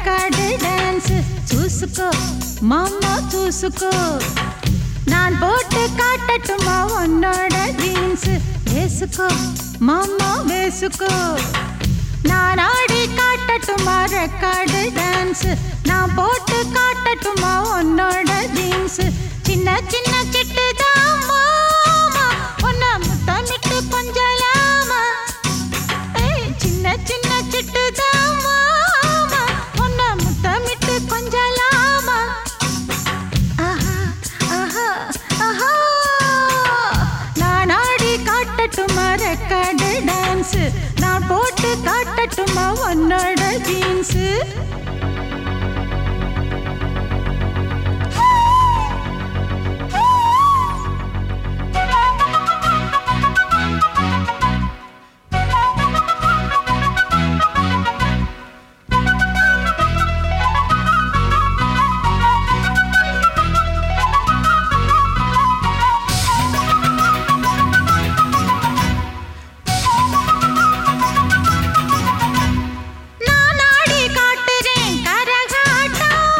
Record dance చూసుకో மாமா చూసుకో நான் போட்டு காட்டட்டுமா உன்னோட ஜீன்ஸ் வேசுக்கோ மாமா வேசுக்கோ நான் ஆடி காட்டட்டுமா ரெக்கார்டு டான்ஸ் நான் போட்டு காட்டட்டுமா உன்னோட ஜீன்ஸ் சின்ன சின்ன சிட்டு மாமா உன்னை முத்தமிட்டு கொஞ்சலாமா ஏய், சின்ன சின்ன சிட்டு மாமா உன்னை முத்தமிட்டு கொஞ்சலாமா ஆஹா, ஆஹா, ஆஹா. நான் ஆடி காட்டட்டுமா ரெக்கார்டு டான்ஸ் நான் போட்டு காட்டட்டுமா உன்னோட ஜீன்ஸ் நான் ஆடி காட்டுறேன் கரகாட்டம்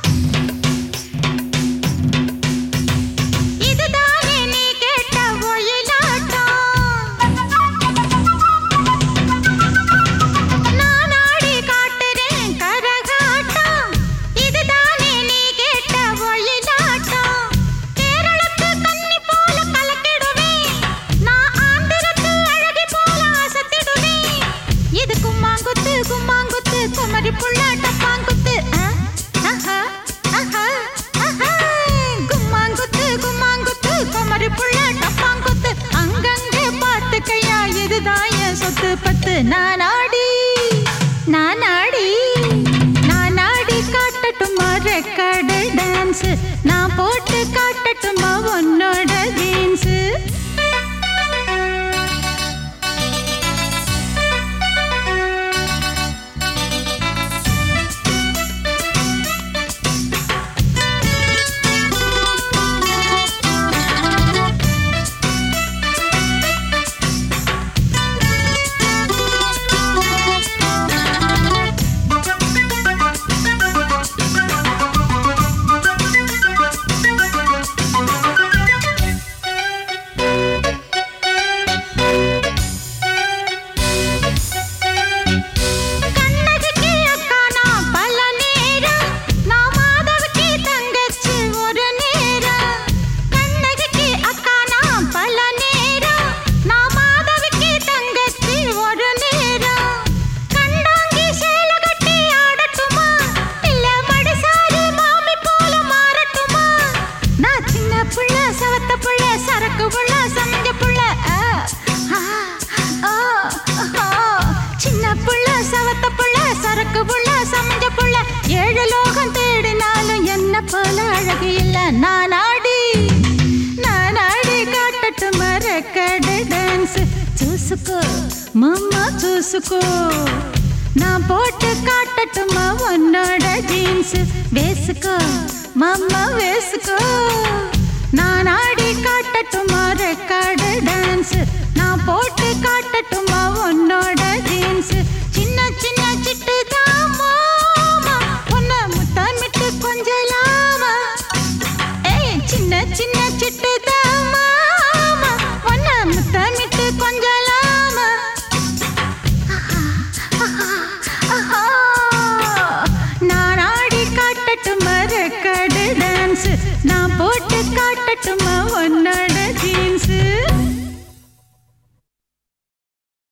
இதுதானே நீ கேட்ட ஒயிலாட்டம் நான் ஆடி காட்டுறேன் கரகாட்டம் இதுதானே நீ கேட்ட ஒயிலாட்டம் கேரளத்து கன்னி போல கலக்கிடுவேன் நான் ஆந்திரத்து அழகி போல அசத்திடுவேன் இது கும்மாங்குத்து கும்மாங்குத்து குமரி புள்ள டப்பாங்குத்து ஆ, ஆஹா, ஆஹா, ஆஹா. கும்மாங்குத்து கும்மாங்குத்து குமரி புள்ள டப்பாங்குத்து அங்கங்கே பார்த்துக்கையா இதுதான் என் சொத்து பத்து நான் ஆடி நான் ஆடி நான் ஆடி காட்டட்டுமா ரெக்கார்டு டான்ஸ் நான் போட்டு காட்டட்டுமா உன்னோட ஜீன்ஸ் கண்ணகிக்கு அக்கா நான் பல நேரம் நான் மாதவிக்கு தங்கச்சி ஒரு நேரம் கண்ணகிக்கு அக்கா நான் பல நேரம் நான் மாதவிக்கு தங்கச்சி ஒரு நேரம் கண்டாங்கி சேல கட்டி ஆடட்டுமா இல்ல மடிசாரு மாமி போல மாறட்டுமா நான் சின்ன புள்ள சவத்த புள்ள சரக்கு புள்ள சமைஞ்ச புள்ள ஆ, ஆ, ஆ, ஆ. சின்ன புள்ள சவத்த புள்ள சரக்கு புள்ள சமைஞ்ச புள்ள ஏழு லோகம் தேடினாலும் என்ன போல அழகு இல்ல நான் ஆடி நான் ஆடி காட்டட்டும் ரெக்கார்டு டான்ஸ் చూసుకో మమ్మ చూసుకో నా పోటు కాటటుమా ఉన్నోడ జీన్స్ వేసుకో మమ్మ వేసుకో నా నాడి కాటటుమా ரெக்கார்டு டான்ஸ் நான் போட்டு காட்டட்டுமா உன்னோட ஜீன்ஸ் சின்ன சின்ன சிட்டு தாமா உன்னை முத்தமிட்டு கொஞ்சலாமா ஏய் சின்ன சின்ன சிட்டு தாமா உன்னை முத்தமிட்டு கொஞ்சலாமா ஆஹா, நான் ஆடி காட்டட்டுமா ரெக்கார்டு டான்ஸ் நான் போட்டு காட்டட்டுமா உன்னோட